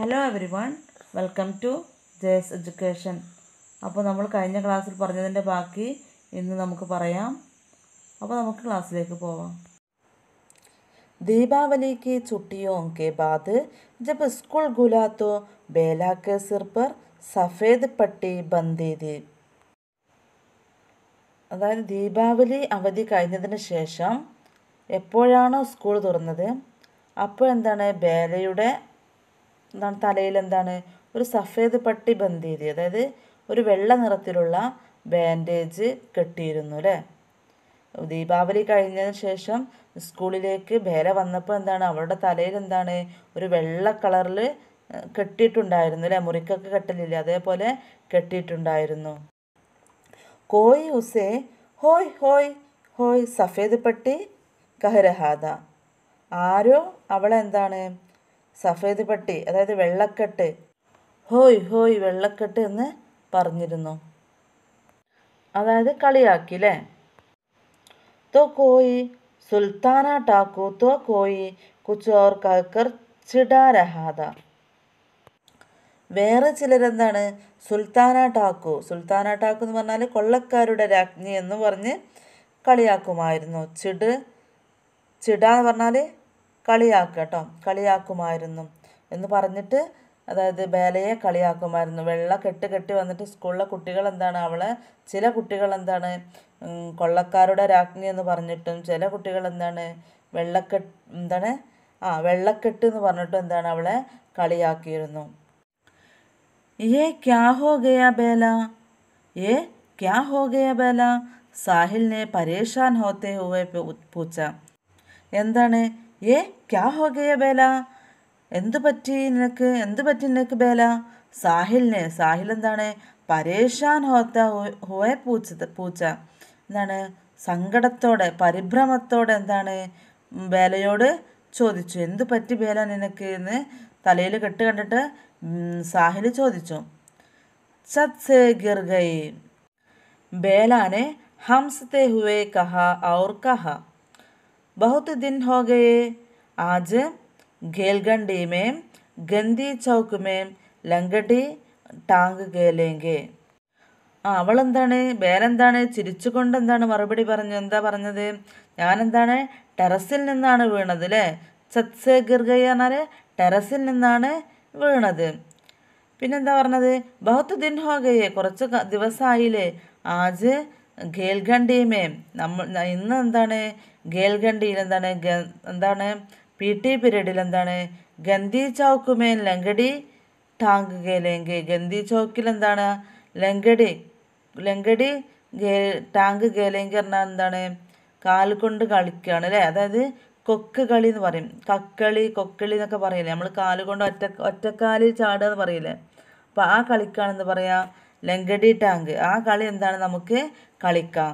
hello everyone welcome to Jay's education അപ്പോൾ നമ്മൾ കഴിഞ്ഞ ക്ലാസ്സിൽ പറഞ്ഞതിൻ്റെ ബാക്കി ഇന്ന് നമുക്ക് പറയാം അപ്പോൾ നമുക്ക് ക്ലാസ്സിലേക്ക് പോവാം दीपावली की छुट्टियों के बाद जब स्कूल खुला तो बेला के सिर पर सफ़ेद पट्टी बंधी थी അതായത് ദീപാവലി അവധി കഴിഞ്ഞതിന് ശേഷം എപ്പോഴാണോ സ്കൂൾ തുറന്നത് അപ്പോൾ എന്താണ് ബേലയുടെ എന്താണ് തലയിൽ എന്താണ് ഒരു സഫേദ് പട്ടി ബന്ധിയത് അതായത് ഒരു വെള്ള നിറത്തിലുള്ള ബാൻഡേജ് കെട്ടിയിരുന്നു അല്ലേ ദീപാവലി കഴിഞ്ഞതിന് ശേഷം സ്കൂളിലേക്ക് ബേല വന്നപ്പോൾ എന്താണ് അവളുടെ തലയിൽ എന്താണ് ഒരു വെള്ള കളറിൽ കെട്ടിയിട്ടുണ്ടായിരുന്നു അല്ലേ മുറിക്കൊക്കെ കെട്ടലില്ലേ അതേപോലെ കെട്ടിയിട്ടുണ്ടായിരുന്നു കോയി ഉസേ ഹോയ് ഹോയ് ഹോയ് സഫേദ് പട്ടി കഹരഹാദ ആരോ അവളെന്താണ് സഫേദ് പട്ടി അതായത് വെള്ളക്കെട്ട് ഹോയ് ഹോയ് വെള്ളക്കെട്ട് എന്ന് പറഞ്ഞിരുന്നു അതായത് കളിയാക്കി അല്ലേ तो कोई सुल्ताना टाकू तो कोई कुछ और कहकर चिड़ा रहा था വേറെ ചിലരെന്താണ് സുൽത്താന ടാക്കു സുൽത്താന ടാക്കു എന്ന് പറഞ്ഞാൽ കൊള്ളക്കാരുടെ രാജ്ഞി എന്ന് പറഞ്ഞ് കളിയാക്കുമായിരുന്നു ചിട് ചിട എന്ന് പറഞ്ഞാൽ കളിയാക്കുക കേട്ടോ കളിയാക്കുമായിരുന്നു എന്ന് പറഞ്ഞിട്ട് അതായത് ബേലയെ കളിയാക്കുമായിരുന്നു വെള്ള കെട്ട് കെട്ടി വന്നിട്ട് സ്കൂളിലെ കുട്ടികൾ എന്താണ് അവളെ ചില കുട്ടികൾ എന്താണ് കൊള്ളക്കാരുടെ രാജ്ഞി എന്ന് പറഞ്ഞിട്ടും ചില കുട്ടികൾ എന്താണ് വെള്ളക്കെട്ട് എന്താണ് ആ വെള്ളക്കെട്ട് എന്ന് പറഞ്ഞിട്ടും എന്താണ് അവളെ കളിയാക്കിയിരുന്നു ये क्या हो गया बेला ये क्या हो गया बेला സാഹിൽ ने പരേഷാൻ ഹോത്തെ ഹുവെ പൂച്ച എന്താണ് ഏ ക്യാ ഹോ ഗയ ബേല എന്ത് പറ്റി നിനക്ക് എന്ത് പറ്റി നിനക്ക് ബേല സാഹിലിനെ സാഹിൽ എന്താണ് പരേഷാൻ ഹോത്ത ഹുവെ പൂച്ച പൂച്ച എന്താണ് സങ്കടത്തോടെ പരിഭ്രമത്തോടെ എന്താണ് ബേലയോട് ചോദിച്ചു എന്ത് പറ്റി ബേല നിനക്ക് എന്ന് തലയിൽ കെട്ട് കണ്ടിട്ട് സാഹിൽ ചോദിച്ചു ചത് സേ ഗിർ ഗയി बेला ने हमसते हुए कहा और कहा बहुत दिन हो गए आज घेलगंडी में गंदी चौक में ലങ്കടി ടാങ്ക് കേലെങ്കെ ആ അവളെന്താണ് ബേലെന്താണ് ചിരിച്ചുകൊണ്ട് എന്താണ് മറുപടി പറഞ്ഞു എന്താ പറഞ്ഞത് ഞാനെന്താണ് ടെറസിൽ നിന്നാണ് വീണത് അല്ലേ സത്സേ ഗിർഗയ പറഞ്ഞാൽ ടെറസിൽ നിന്നാണ് വീണത് പിന്നെന്താ പറഞ്ഞത് ബഹുത്ത് ദിൻ ഹോ ഗയെ കുറച്ച് ദിവസമായില്ലേ ആജ് ഗേൽഗണ്ടിമേ നമ്മൾ ഇന്ന് എന്താണ് ഗേൽഗണ്ടിയിൽ എന്താണ് എന്താണ് പി ടി പീരീഡിൽ എന്താണ് ഗന്ധി ചൗക്കുമേൽ ലങ്കടി ടാങ്ക് ഗേലെങ്കി ഗന്ധി ചൗക്കിൽ എന്താണ് ലങ്കടി ലങ്കടി ഗേ ടാങ്ക് ഗേലെങ്കി പറഞ്ഞാൽ എന്താണ് കാൽ കൊണ്ട് കളിക്കുകയാണ് അല്ലേ അതായത് കൊക്ക് കളി എന്ന് പറയും കക്കളി കൊക്കളി എന്നൊക്കെ പറയില്ലേ നമ്മൾ കാല് കൊണ്ട് ഒറ്റ ഒറ്റക്കാലിൽ ചാടുക എന്ന് പറയില്ലേ അപ്പോൾ ആ കളിക്കാണെന്ന് പറയാ ലങ്കടി ടാങ്ക് ആ കളി എന്താണ് നമുക്ക് കളിക്കാം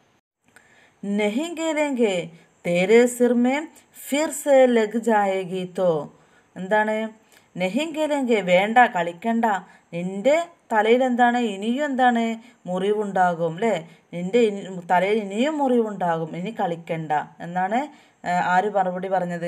नहीं खेलेंगे तेरे सिर में फिर से लग जाएगी तो എന്താണ് നെഹിം കേലെങ്കെ വേണ്ട കളിക്കണ്ട നിന്റെ തലയിൽ എന്താണ് ഇനിയും എന്താണ് മുറിവുണ്ടാകും അല്ലേ നിന്റെ തലയിൽ ഇനിയും മുറിവുണ്ടാകും ഇനി കളിക്കണ്ട എന്നാണ് ആര് മറുപടി പറഞ്ഞത്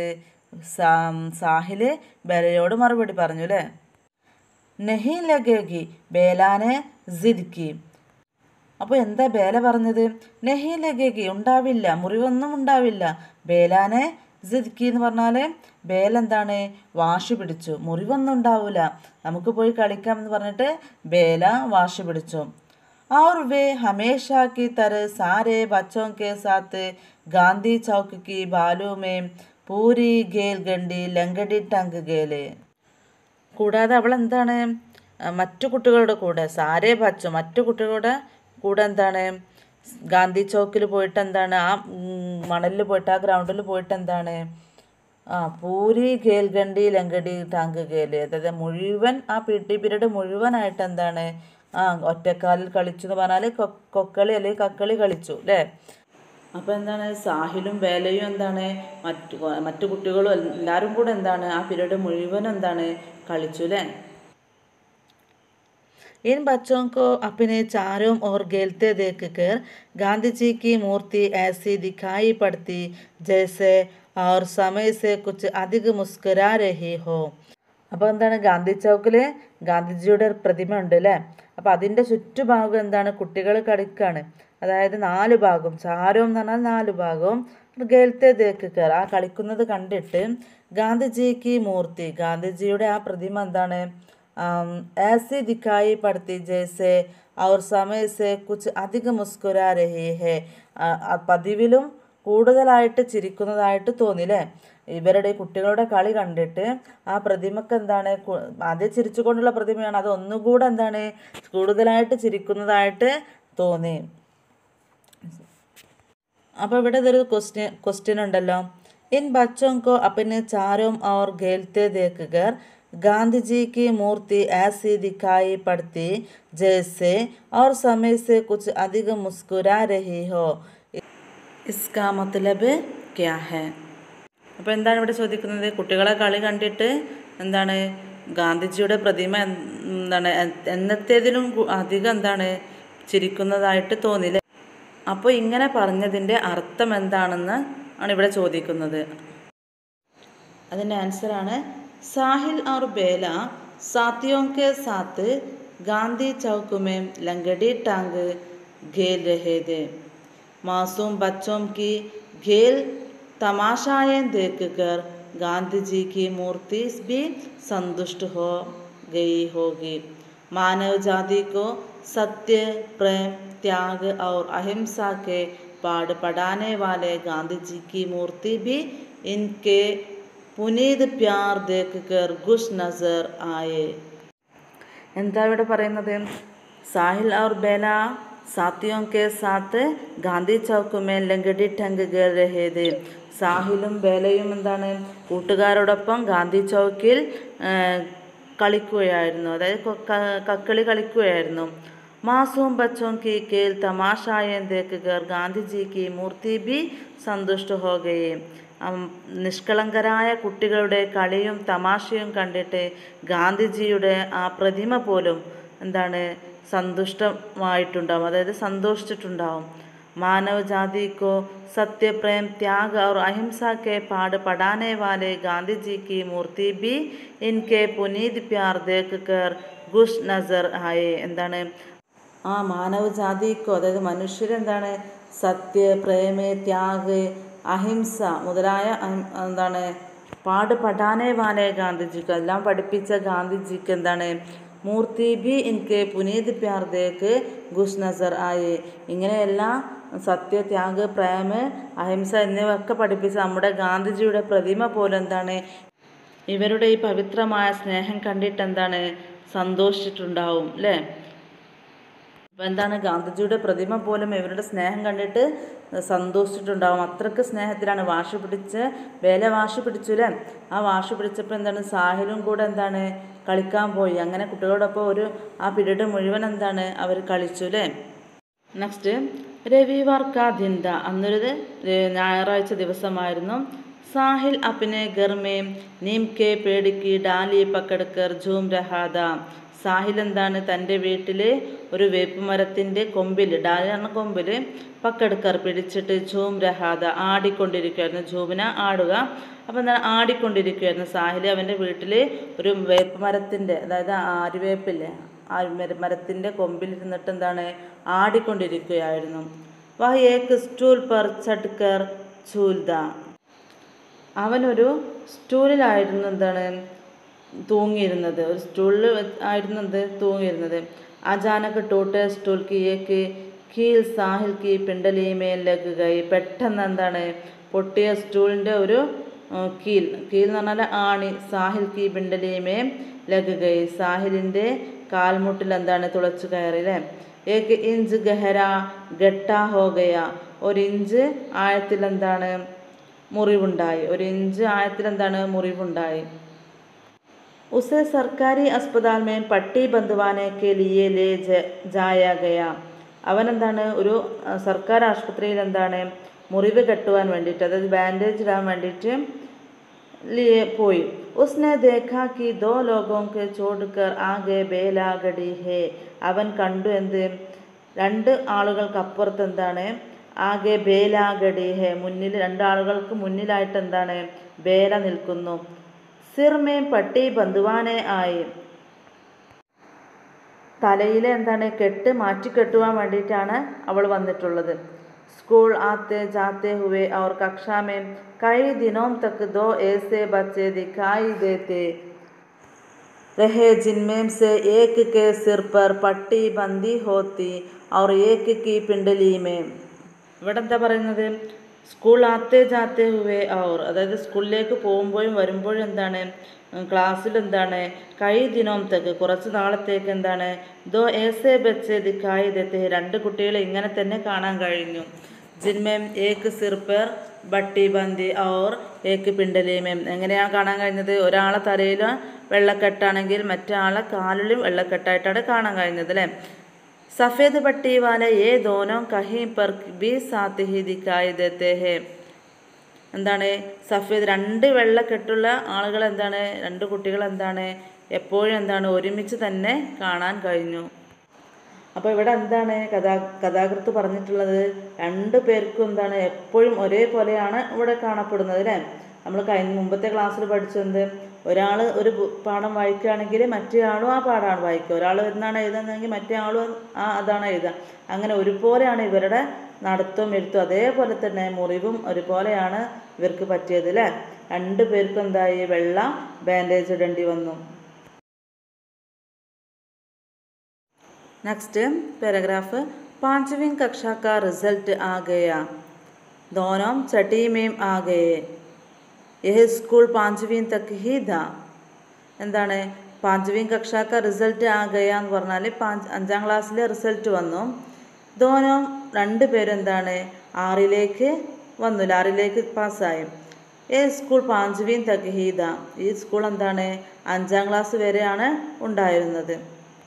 സാഹില് ബേലയോട് മറുപടി പറഞ്ഞു അല്ലേ നെഹി ലഗേഗി ബേലാനെ ജിദ്ക്കി അപ്പോൾ എന്താ ബേല പറഞ്ഞത് നെഹി ലഗേഗി ഉണ്ടാവില്ല മുറിവൊന്നും ഉണ്ടാവില്ല ബേലാനെ ജിദ്ക്കി എന്ന് പറഞ്ഞാൽ ബേല എന്താണ് വാശി പിടിച്ചു മുറിവൊന്നും ഉണ്ടാവില്ല നമുക്ക് പോയി കളിക്കാം എന്ന് പറഞ്ഞിട്ട് ബേല വാശി പിടിച്ചു और वे हमेशा की तरह सारे बच्चों के साथ गांधी चौक की बालू में പൂരി ഗേൽ ഗണ്ടി ലങ്കടി ടങ്ക് ഗേല് കൂടാതെ അവൾ എന്താണ് മറ്റു കുട്ടികളുടെ കൂടെ സാരേ ബച്ചു മറ്റു കുട്ടികളുടെ കൂടെ എന്താണ് ഗാന്ധി ചോക്കിൽ പോയിട്ട് എന്താണ് ആ മണലിൽ പോയിട്ട് ആ ഗ്രൗണ്ടിൽ പോയിട്ട് എന്താണ് ആ പൂരി ഗേൽഗണ്ടി ലങ്കടി ടാങ്ക് ഗേല് അതായത് മുഴുവൻ ആ പി ടി പീരീഡ് മുഴുവനായിട്ട് എന്താണ് ആ ഒറ്റക്കാലിൽ കളിച്ചു എന്ന് പറഞ്ഞാൽ കൊക്കളി അല്ലെങ്കിൽ കക്കളി കളിച്ചു അല്ലേ അപ്പോൾ എന്താണ് സാഹിലും വേലയും എന്താണ് മറ്റു മറ്റു കുട്ടികളും എല്ലാവരും കൂടെ എന്താണ് ആ പീരീഡ് മുഴുവൻ എന്താണ് കളിച്ചു അല്ലേ इन बच्चों को अपने चारों ओर खेलते देखकर गांधी जी की मूर्ति ऐसी दिखाई पड़ती जैसे और समय से कुछ अधिक मुस्कुरा रही हो അപ്പോൾ എന്താണ് ഗാന്ധി ചൗക്കിൽ ഗാന്ധിജിയുടെ ഒരു പ്രതിമ ഉണ്ട് അല്ലേ അപ്പോൾ അതിൻ്റെ ചുറ്റുഭാഗം എന്താണ് കുട്ടികൾ കളിക്കാണ് അതായത് നാല് ഭാഗം ചാരവും എന്ന് പറഞ്ഞാൽ നാല് ഭാഗവും ഗേൽത്തെ ദേക്ക് കയർ ആ കളിക്കുന്നത് കണ്ടിട്ട് ഗാന്ധിജിക്ക് മൂർത്തി ഗാന്ധിജിയുടെ ആ പ്രതിമ എന്താണ് ऐसी दिखाई पड़ती जैसे और समय से कुछ अधिक मुस्कुरा रही है പതിവിലും കൂടുതലായിട്ട് ചിരിക്കുന്നതായിട്ട് തോന്നില്ലേ ഇവരുടെ കുട്ടികളുടെ കളി കണ്ടിട്ട് ആ പ്രതിമക്ക് എന്താണ് ആദ്യം ചിരിച്ചുകൊണ്ടുള്ള പ്രതിമയാണ് അത് ഒന്നുകൂടെ എന്താണ് കൂടുതലായിട്ട് ചിരിക്കുന്നതായിട്ട് തോന്നി അപ്പോൾ ഇവിടെ ഇതൊരു ക്വസ്റ്റ്യൻ ക്വസ്റ്റ്യൻ ഉണ്ടല്ലോ इन बच्चों को अपने चारों ओर खेलते देखकर गांधी जी की मूर्ति ऐसी दिखाई पड़ती जैसे और समय से कुछ अधिक मुस्कुरा रही हो इसका मतलब क्या है അപ്പോൾ എന്താണ് ഇവിടെ ചോദിക്കുന്നത് കുട്ടികളെ കളി കണ്ടിട്ട് എന്താണ് ഗാന്ധിജിയുടെ പ്രതിമ എന്താണ് എന്നത്തേതിലും അധികം എന്താണ് ചിരിക്കുന്നതായിട്ട് തോന്നില്ലേ അപ്പോൾ ഇങ്ങനെ പറഞ്ഞതിൻ്റെ അർത്ഥം എന്താണെന്ന് ആണ് ഇവിടെ ചോദിക്കുന്നത് അതിൻ്റെ ആൻസറാണ് സാഹിൽ और बेला साथियों के साथ गांधी चौक में लंगड़ी टांग खेल रहे थे मासूम बच्चों की खेल तमाशाएं देखकर गांधी जी की मूर्ति भी संतुष्ट हो गई होगी मानव जाति को सत्य प्रेम त्याग और अहिंसा के पाठ पढ़ाने वाले गांधी जी की मूर्ति भी इनके പുനീത് പ്യാർ ദേക്കർ ഗുഷ് നസർ ആയേ എന്താ ഇവിടെ പറയുന്നത് സാഹിൽ ഔർ ബേല സാത്തിയോं के साथ ഗാന്ധി ചൗക്ക് മേ ലങ്കടി ടങ്ക് ഗേർ രഹേത് സാഹിലും ബേലയും എന്താണ് കൂട്ടുകാരോടൊപ്പം ഗാന്ധി ചൗക്കിൽ കളിക്കുകയായിരുന്നു അതായത് കക്കളി കളിക്കുകയായിരുന്നു മാസൂം ബച്ചോं की खेल तमाशाएं देखकर गांधी जी की मूर्ति भी संतुष्ट हो गई നിഷ്കളങ്കരായ കുട്ടികളുടെ കളിയും തമാശയും കണ്ടിട്ട് ഗാന്ധിജിയുടെ ആ പ്രതിമ പോലും എന്താണ് സന്തുഷ്ടമായിട്ടുണ്ടാവും അതായത് സന്തോഷിച്ചിട്ടുണ്ടാവും मानव जाति को सत्य प्रेम त्याग और अहिंसा के पाठ पढ़ाने वाले गांधी जी की मूर्ति भी इनके पुनीत प्यार देखकर ഗുഷ് നസർ ആയേ എന്താണ് ആ മാനവ ജാതിക്കോ അതായത് മനുഷ്യരെന്താണ് സത്യ പ്രേമ ത്യാഗ് അഹിംസ മുതലായ എന്താണ് പാട് പഠാനേ വാലേ ഗാന്ധിജിക്ക് എല്ലാം പഠിപ്പിച്ച ഗാന്ധിജിക്ക് എന്താണ് മൂർത്തി ബി എനിക്ക് പുനീത് പ്യാർദേക്ക് ഗുഷ് നസർ ആയി ഇങ്ങനെയെല്ലാം സത്യ ത്യാഗ് പ്രേമ അഹിംസ എന്നിവയൊക്കെ പഠിപ്പിച്ച നമ്മുടെ ഗാന്ധിജിയുടെ പ്രതിമ പോലും എന്താണ് ഇവരുടെ ഈ പവിത്രമായ സ്നേഹം കണ്ടിട്ട് എന്താണ് സന്തോഷിച്ചിട്ടുണ്ടാവും അല്ലേ അപ്പോൾ എന്താണ് ഗാന്ധിജിയുടെ പ്രതിമ പോലും ഇവരുടെ സ്നേഹം കണ്ടിട്ട് സന്തോഷിച്ചിട്ടുണ്ടാവും അത്രയ്ക്ക് സ്നേഹത്തിലാണ് വാശി പിടിച്ച് വേല വാശി പിടിച്ചു അല്ലേ ആ വാശി പിടിച്ചപ്പോൾ എന്താണ് സാഹിലും കൂടെ എന്താണ് കളിക്കാൻ പോയി അങ്ങനെ കുട്ടികളോടൊപ്പം ഒരു ആ പീരീഡ് മുഴുവൻ എന്താണ് അവർ കളിച്ചു അല്ലേ നെക്സ്റ്റ് രവിവാർ കാ ദിന്ത അന്നൊരു ഞായറാഴ്ച ദിവസമായിരുന്നു സാഹിൽ അപ്പിനെ ഗർമേ നീം കെ പേടിക്ക് ഡാലി പക്കടക്കർ ജൂം രഹാദ സാഹിൽ എന്താണ് തൻ്റെ വീട്ടിൽ ഒരു വേപ്പ് മരത്തിൻ്റെ കൊമ്പിൽ ഡാലി എന്ന കൊമ്പിൽ പക്കെടുക്കർ പിടിച്ചിട്ട് ഝൂം രഹാദ ആടിക്കൊണ്ടിരിക്കുകയായിരുന്നു ഝൂമിന ആടുക അപ്പോൾ എന്താണ് ആടിക്കൊണ്ടിരിക്കുകയായിരുന്നു സാഹിൽ അവൻ്റെ വീട്ടിൽ ഒരു വേപ്പ് മരത്തിൻ്റെ അതായത് ആര്യവേപ്പില്ലേ ആ മരത്തിൻ്റെ കൊമ്പിൽ ഇരുന്നിട്ട് എന്താണ് ആടിക്കൊണ്ടിരിക്കുകയായിരുന്നു വഹ് ഏക്ക് സ്റ്റൂൽ പർ ചട്കർ ചൂൽദ അവനൊരു സ്റ്റൂളിലായിരുന്നു എന്താണ് തൂങ്ങിയിരുന്നത് ഒരു സ്റ്റൂളിൽ ആയിരുന്നു എന്ത് തൂങ്ങിയിരുന്നത് അചാനക്ക് ടൂട്ട് സ്റ്റൂൾ കി ഏക്ക് കീൽ സാഹിൽ കി പിണ്ടലിമേൽ ലഗുകൈ പെട്ടെന്ന് എന്താണ് പൊട്ടിയ സ്റ്റൂളിൻ്റെ ഒരു കീൽ കീൽ എന്ന് പറഞ്ഞാൽ ആണി സാഹിൽ കി പിണ്ടലിമേ ലഗുകൈ സാഹിലിൻ്റെ കാൽമുട്ടിൽ എന്താണ് തുളച്ചു കയറി അല്ലേ ഏക്ക് ഇഞ്ച് ഗഹര ഗട്ട ഹോഗയ ഒരു ഇഞ്ച് ആഴത്തിൽ എന്താണ് മുറിവുണ്ടായി ഒരു ഇഞ്ച് ആഴത്തിൽ എന്താണ് മുറിവുണ്ടായി उसे सरकारी अस्पताल में പട്ടി ബന്ധുവാനെ കെ ലിയെ ലേ ജായ ഗയ അവൻ എന്താണ് ഒരു സർക്കാർ ആശുപത്രിയിൽ എന്താണ് മുറിവ് കെട്ടുവാൻ വേണ്ടിയിട്ട് അതായത് ബാൻഡേജ് ഇടാൻ വേണ്ടിയിട്ട് ലിയെ പോയി ഉസ്നെ ദേഖാ കി ദോ ലോഗോं के छोड़कर ആകെ ബേലാഗടി ഹേ അവൻ കണ്ടു എന്ത് രണ്ട് ആളുകൾക്ക് അപ്പുറത്ത് എന്താണ് ആകെ ബേലാഗടി ഹേ മുന്നിൽ രണ്ടാളുകൾക്ക് മുന്നിലായിട്ട് എന്താണ് ബേല നിൽക്കുന്നു സിർമേ പട്ടി ബന്ധുവാനെ ആയി തലയിലെ എന്താണ് കെട്ട് മാറ്റി കെട്ടുവാൻ വേണ്ടിയിട്ടാണ് അവൾ വന്നിട്ടുള്ളത് സ്കൂൾ ആത്തെ ജാത്തെ ഹുവേ और कक्षा में कई दिनों तक दो ऐसे बच्चे दिखाई देते रहे जिनमें से एक के सिर पर पट्टी बंदी होती और एक की पिंडली में ഇവിടെ എന്താ പറയുന്നത് സ്കൂൾ ആത്തെ ജാത്തെ ഹുവേ ഔർ അതായത് സ്കൂളിലേക്ക് പോകുമ്പോഴും വരുമ്പോഴും എന്താണ് ക്ലാസ്സിൽ എന്താണ് കൈ ദിനോം തെക്ക് കുറച്ച് നാളത്തേക്ക് എന്താണ് ദോ ഏസെ ബച്ചെ ദിക്കായി ദത്തെ രണ്ട് കുട്ടികളെ ഇങ്ങനെ തന്നെ കാണാൻ കഴിഞ്ഞു ജിന്മേം ഏക്ക് സിർപ്പർ ബട്ടി ബന്തി ഔർ ഏക്ക് പിണ്ടലേമേം എങ്ങനെയാണ് കാണാൻ കഴിഞ്ഞത് ഒരാളെ തലയിൽ വെള്ളക്കെട്ടാണെങ്കിൽ മറ്റാളെ കാലിലും വെള്ളക്കെട്ടായിട്ടാണ് കാണാൻ കഴിഞ്ഞത് അല്ലേ സഫേദ് പട്ടി വാല ഏ ദോനോ കഹീം പർ ബി സാത്ത് ഹി ദിക്കായി ദേത്തെ ഹേ എന്താണ് സഫേദ് രണ്ട് വെള്ളക്കെട്ടുള്ള ആളുകൾ എന്താണ് രണ്ട് കുട്ടികൾ എന്താണ് എപ്പോഴും എന്താണ് ഒരുമിച്ച് തന്നെ കാണാൻ കഴിഞ്ഞു അപ്പോൾ ഇവിടെ എന്താണ് കഥാ കഥാകൃത്ത് പറഞ്ഞിട്ടുള്ളത് രണ്ട് പേർക്കും എന്താണ് എപ്പോഴും ഒരേപോലെയാണ് ഇവിടെ കാണപ്പെടുന്നത് അല്ലേ നമ്മൾ കഴിഞ്ഞ മുമ്പത്തെ ക്ലാസ്സിൽ പഠിച്ചത് ഒരാൾ ഒരു ബു- പാഠം വായിക്കുകയാണെങ്കിൽ മറ്റേ ആളും ആ പാഠമാണ് വായിക്കുക ഒരാൾ എന്നാണ് എഴുതുന്നതെങ്കിൽ മറ്റേ ആളും ആ അതാണ് എഴുതുക അങ്ങനെ ഒരുപോലെയാണ് ഇവരുടെ നടത്തവും എഴുത്തും അതേപോലെ തന്നെ മുറിവും ഒരുപോലെയാണ് ഇവർക്ക് പറ്റിയത് അല്ലേ രണ്ട് പേർക്കും എന്തായി വെള്ള ബാൻഡേജ് ഇടേണ്ടി വന്നു नेक्स्ट पैराग्राफ पांचवीं कक्षा का रिजल्ट आ गया दोनों छठी में आ गए यह स्कूൾ പാഞ്ചവീൻ തക്ക് ഹി ഥാ എന്താണ് പാഞ്ചവീൻ കക്ഷാക്ക റിസൾട്ട് ആ ഗയ എന്ന് പറഞ്ഞാൽ പാഞ്ച് അഞ്ചാം ക്ലാസ്സിലെ റിസൾട്ട് വന്നു ധോനോ രണ്ട് പേരും എന്താണ് ആറിലേക്ക് വന്നു ആറിലേക്ക് പാസ്സായി ഏ സ്കൂൾ പാഞ്ചവീൻ തക്ക് ഹി ഥാ ഈ സ്കൂൾ എന്താണ് അഞ്ചാം ക്ലാസ് വരെയാണ് ഉണ്ടായിരുന്നത്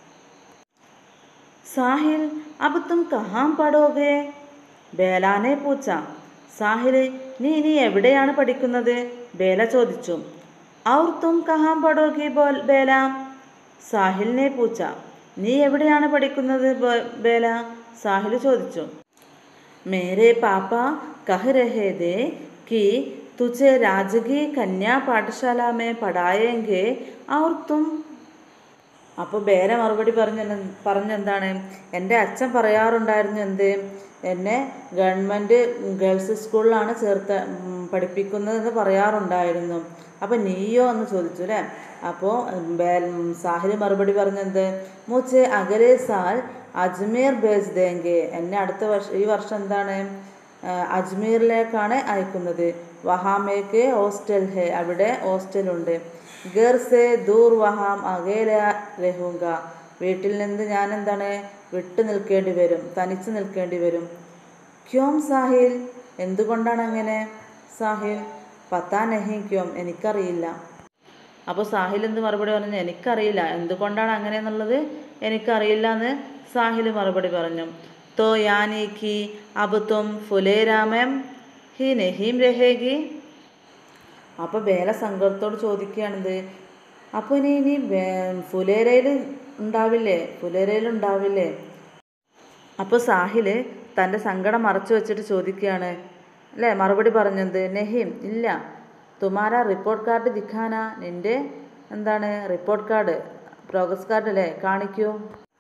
साहिल अब तुम कहाँ पढ़ोगे ബേലാനെ പൂച്ച സാഹില് നീ ഇനി എവിടെയാണ് പഠിക്കുന്നത് ബേല ചോദിച്ചു ഔർ തും കഹാം പഠോഗി ബോൽ ബേല സാഹിലിനെ പൂച്ച നീ എവിടെയാണ് പഠിക്കുന്നത് ബോ- ബേല സാഹിൽ ചോദിച്ചു मेरे पापा कह रहे थे कि तुझे राजकीय कन्या पाठशाला में पढ़ाएंगे और तुम അപ്പോൾ ബേര മറുപടി പറഞ്ഞ പറഞ്ഞെന്താണ് എൻ്റെ അച്ഛൻ പറയാറുണ്ടായിരുന്നു എന്ത് എന്നെ ഗവൺമെൻറ് ഗേൾസ് സ്കൂളിലാണ് ചേർത്ത് ഉം, പഠിപ്പിക്കുന്നതെന്ന് പറയാറുണ്ടായിരുന്നു അപ്പോൾ നീയോ എന്ന് ചോദിച്ചു അല്ലേ അപ്പോൾ സാഹിൽ മറുപടി പറഞ്ഞെന്ത് മുച്ചെ അഗരേ സാൽ അജ്മീർ ഭേജ് ദേങ്കെ എന്നെ അടുത്ത വർഷം ഈ വർഷം എന്താണ് ആ, അജ്മീറിലേക്കാണ് അയക്കുന്നത് വഹാമേക്ക് ഹോസ്റ്റൽ ഹേ അവിടെ ഹോസ്റ്റലുണ്ട് ഗർ സേ ദൂർ വഹാം അകേല രഹുങ്ക വീട്ടിൽ നിന്ന് ഞാൻ എന്താണ് വിട്ടു നിൽക്കേണ്ടി വരും തനിച്ച് നിൽക്കേണ്ടി വരും ക്യോം സാഹിൽ എന്തുകൊണ്ടാണ് അങ്ങനെ സാഹിൽ പത്താ നഹി ക്യോം എനിക്കറിയില്ല അപ്പോൾ സാഹിൽ എന്ത് മറുപടി പറഞ്ഞു എനിക്കറിയില്ല എന്തുകൊണ്ടാണ് അങ്ങനെ എന്നുള്ളത് എനിക്കറിയില്ല എന്ന് സാഹിൽ മറുപടി പറഞ്ഞു തോ യാനി കി അബ് തും ഫുലേരാമം ഹി നഹീം രഹേഗി അപ്പോൾ ബേല സങ്കടത്തോട് ചോദിക്കുകയാണിത് അപ്പോൾ ഇനി ഇനി ബേ- ഫുലേരയിൽ ഉണ്ടാവില്ലേ ഫുലേരയിൽ ഉണ്ടാവില്ലേ അപ്പോൾ സാഹിൽ തൻ്റെ സങ്കടം മറച്ചു വെച്ചിട്ട് ചോദിക്കുകയാണ് അല്ലേ മറുപടി പറഞ്ഞത് നെഹിം ഇല്ല തുമാര റിപ്പോർട്ട് കാർഡ് ദിഖാന നിൻ്റെ എന്താണ് റിപ്പോർട്ട് കാർഡ് പ്രോഗ്രസ് കാർഡ് അല്ലേ കാണിക്കൂ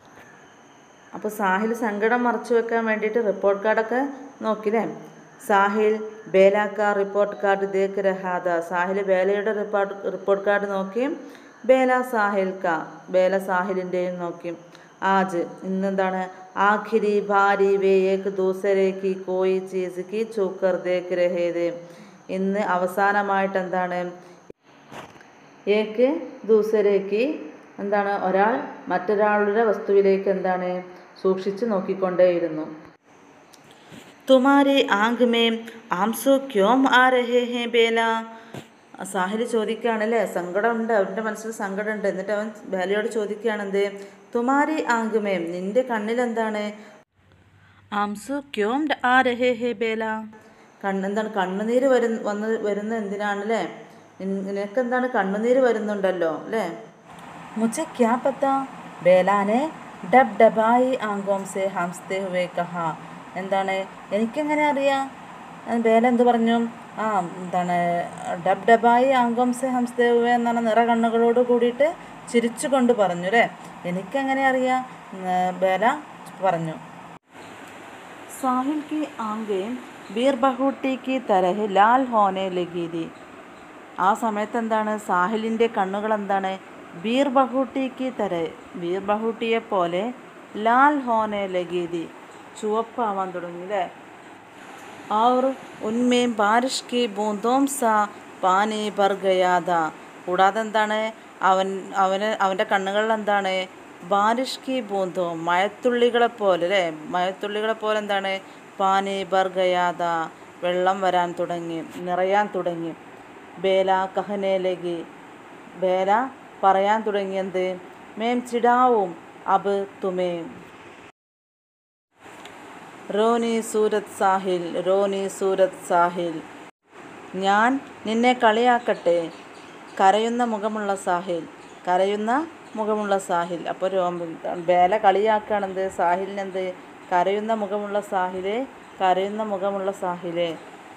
അപ്പോൾ സാഹിൽ സങ്കടം മറച്ചു വെക്കാൻ വേണ്ടിയിട്ട് റിപ്പോർട്ട് കാർഡൊക്കെ നോക്കില്ലേ സാഹിൽ ബേലാക്ക റിപ്പോർട്ട് കാർഡ് ദേക്ക് രഹാദ സാഹിൽ ബേലയുടെ റിപ്പോർട്ട് റിപ്പോർട്ട് കാർഡ് നോക്കി ബേല സാഹിൽ ക ബേല സാഹിലിൻ്റെയും നോക്കി ആജ് ഇന്നെന്താണ് ആഖിരി ഭാരി വേ ഏക് ദൂസരേക്ക് കോയി ചീസ് കി ചൂക്കർ ദേക്ക് രഹേത് ഇന്ന് അവസാനമായിട്ട് എന്താണ് ഏക്ക് ദൂസരേക്ക് എന്താണ് ഒരാൾ മറ്റൊരാളുടെ വസ്തുവിലേക്ക് എന്താണ് സൂക്ഷിച്ച് നോക്കിക്കൊണ്ടേയിരുന്നു തുമാരെ ആങ്ക് മേ ആംസു ക്യോം ആ രഹേ ഹേ ബേല സാഹിൽ ചോദിക്കുകയാണല്ലേ സങ്കടമുണ്ട് അവൻ്റെ മനസ്സിൽ സങ്കടമുണ്ട് എന്നിട്ട് അവൻ ബേലയോട് ചോദിക്കുകയാണ് എന്ത് തുമാരി ആങ്ക് മേം നിന്റെ കണ്ണിൽ എന്താണ് ആംസു ക്യോം ഡ- ആ രഹേ ഹേ ബേല കണ്ണ് എന്താണ് കണ്ണുനീര് വരുന്ന വന്ന് വരുന്ന എന്തിനാണല്ലേ നിൻ- നിനക്കെന്താണ് കണ്ണുനീര് വരുന്നുണ്ടല്ലോ അല്ലേ മുझे क्या पता ബേലാനെ ഡബ് ഡബായി ആങ്കോം സെ ഹംസ്തേ ഹുവേ കഹ എന്താണ് എനിക്കെങ്ങനെ അറിയാം അത് ബേല എന്ത് പറഞ്ഞു ആ എന്താണ് ഡബ് ഡബായി ആങ്കോംസെ ഹംസ്ദേവ് എന്നാണ് നിറ കണ്ണുകളോട് കൂടിയിട്ട് ചിരിച്ചുകൊണ്ട് പറഞ്ഞു അല്ലേ എനിക്കെങ്ങനെ അറിയാം എന്ന് ബേല പറഞ്ഞു साहिल की आंखें ബീർ ബഹൂട്ടി की तरह ലാൽ ഹോനെ ലഗി थी ആ സമയത്ത് എന്താണ് സാഹിലിൻ്റെ കണ്ണുകൾ എന്താണ് ബീർ ബഹൂട്ടിക്ക് തര ബീർ ബഹൂട്ടിയെ പോലെ ലാൽ ഹോനെ ലഗി थी ചുവപ്പാവാൻ തുടങ്ങി അല്ലേ और उनमें बारिश की बूंदों सा പാനി ഭർ ഗയാത കൂടാതെ എന്താണ് അവൻ അവന് അവൻ്റെ കണ്ണുകളിൽ എന്താണ് ബാരിഷ് കി ബൂന്തോ മഴത്തുള്ളികളെ പോലെ അല്ലേ മഴത്തുള്ളികളെ പോലെ എന്താണ് പാനി ഭർ ഗയാത വെള്ളം വരാൻ തുടങ്ങി നിറയാൻ തുടങ്ങി ബേല കഹനേലകി ബേല പറയാൻ തുടങ്ങിയത് മേം ചിടാവും അബ് തുമേം റോനി സൂരത് സാഹിൽ റോനി സൂരത് സാഹിൽ ഞാൻ നിന്നെ കളിയാക്കട്ടെ കരയുന്ന മുഖമുള്ള സാഹിൽ കരയുന്ന മുഖമുള്ള സാഹിൽ അപ്പോൾ രോ ബേല കളിയാക്കുകയാണെന്ത് സാഹിലിനെന്ത് കരയുന്ന മുഖമുള്ള സാഹിലെ കരയുന്ന മുഖമുള്ള സാഹിലെ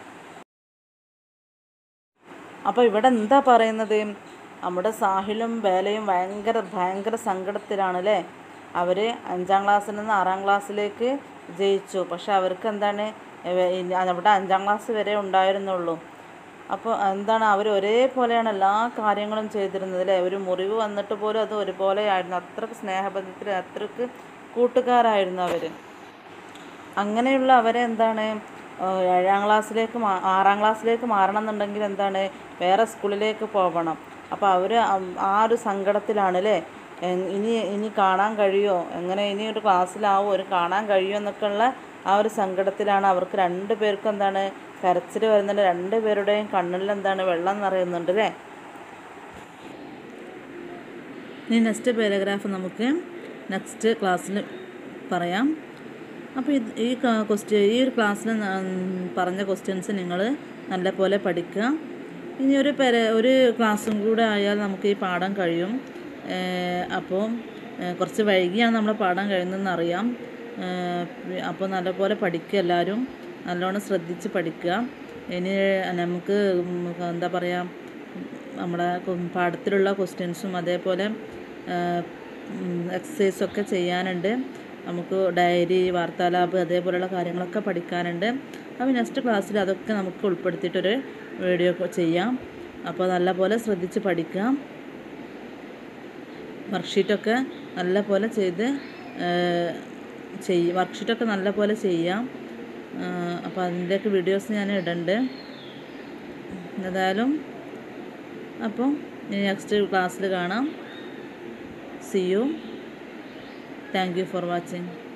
അപ്പോൾ ഇവിടെ എന്താ പറയുന്നത് നമ്മുടെ സാഹിലും ബേലയും ഭയങ്കര ഭയങ്കര സങ്കടത്തിലാണ് അല്ലേ അവർ അഞ്ചാം ക്ലാസ്സിൽ നിന്ന് ആറാം ക്ലാസ്സിലേക്ക് ജയിച്ചു പക്ഷെ അവർക്ക് എന്താണ് എവ- ഇനി അവിടെ അഞ്ചാം ക്ലാസ് വരെ ഉണ്ടായിരുന്നുള്ളൂ അപ്പോൾ എന്താണ് അവർ ഒരേപോലെയാണ് എല്ലാ കാര്യങ്ങളും ചെയ്തിരുന്നത് അല്ലേ ഒരു മുറിവ് വന്നിട്ട് പോലും അത് ഒരുപോലെയായിരുന്നു അത്രക്ക് സ്നേഹബന്ധത്തിൽ അത്രക്ക് കൂട്ടുകാരായിരുന്നു അവർ അങ്ങനെയുള്ള അവരെ എന്താണ് ഏഹ് ഏഴാം ക്ലാസ്സിലേക്ക് മാ ആറാം ക്ലാസ്സിലേക്ക് മാറണം എന്നുണ്ടെങ്കിൽ എന്താണ് വേറെ സ്കൂളിലേക്ക് പോകണം അപ്പോൾ അവർ ആ ഒരു സങ്കടത്തിലാണ് അല്ലേ എങ് ഇനി ഇനി കാണാൻ കഴിയുമോ എങ്ങനെ ഇനി ഒരു ക്ലാസ്സിലാവോ ഒരു കാണാൻ കഴിയുമോ എന്നൊക്കെയുള്ള ആ ഒരു സങ്കടത്തിലാണ് അവർക്ക് രണ്ട് പേർക്കും എന്താണ് കരച്ചിൽ വരുന്നുണ്ട് രണ്ട് പേരുടെയും കണ്ണിൽ എന്താണ് വെള്ളം നിറയുന്നുണ്ട് അല്ലേ ഇനി നെക്സ്റ്റ് പാരഗ്രാഫ് നമുക്ക് നെക്സ്റ്റ് ക്ലാസ്സിൽ പറയാം അപ്പോൾ ഇത് ഈ ക്വസ്റ്റ്യൻ ഈ ഒരു ക്ലാസ്സിൽ പറഞ്ഞ ക്വസ്റ്റ്യൻസ് നിങ്ങൾ നല്ലപോലെ പഠിക്കുക ഇനി ഒരു പെര ഒരു ക്ലാസ്സും കൂടെ ആയാൽ നമുക്ക് ഈ പാഠം കഴിയും ഏഹ് അപ്പോൾ ഏഹ് കുറച്ച് വൈകിയാണ് നമ്മുടെ പാഠം കഴിയുന്നതെന്ന് അറിയാം ഏഹ് അപ്പോൾ നല്ലപോലെ പഠിക്കുക എല്ലാവരും നല്ലോണം ശ്രദ്ധിച്ച് പഠിക്കുക ഇനി നമുക്ക് ഉം എന്താ പറയുക നമ്മുടെ കു- പാഠത്തിലുള്ള ക്വസ്റ്റ്യൻസും അതേപോലെ എക്സസൈസൊക്കെ ചെയ്യാനുണ്ട് നമുക്ക് ഡയറി വാർത്താലാപ് അതേപോലെയുള്ള കാര്യങ്ങളൊക്കെ പഠിക്കാനുണ്ട് അപ്പോൾ നെക്സ്റ്റ് ക്ലാസ്സിൽ അതൊക്കെ നമുക്ക് ഉൾപ്പെടുത്തിയിട്ടൊരു വീഡിയോ ഒക്കെ ചെയ്യാം അപ്പോൾ നല്ലപോലെ ശ്രദ്ധിച്ച് പഠിക്കാം വർക്ക്ഷീറ്റൊക്കെ നല്ലപോലെ ചെയ്ത് ചെയ്യ വർക്ക്ഷീറ്റൊക്കെ നല്ലപോലെ ചെയ്യാം അപ്പോൾ അതിൻ്റെയൊക്കെ വീഡിയോസ് ഞാൻ ഇടുന്നുണ്ട് ഏതായാലും അപ്പോൾ ഇനി നെക്സ്റ്റ് ക്ലാസ്സിൽ കാണാം see you thank you for watching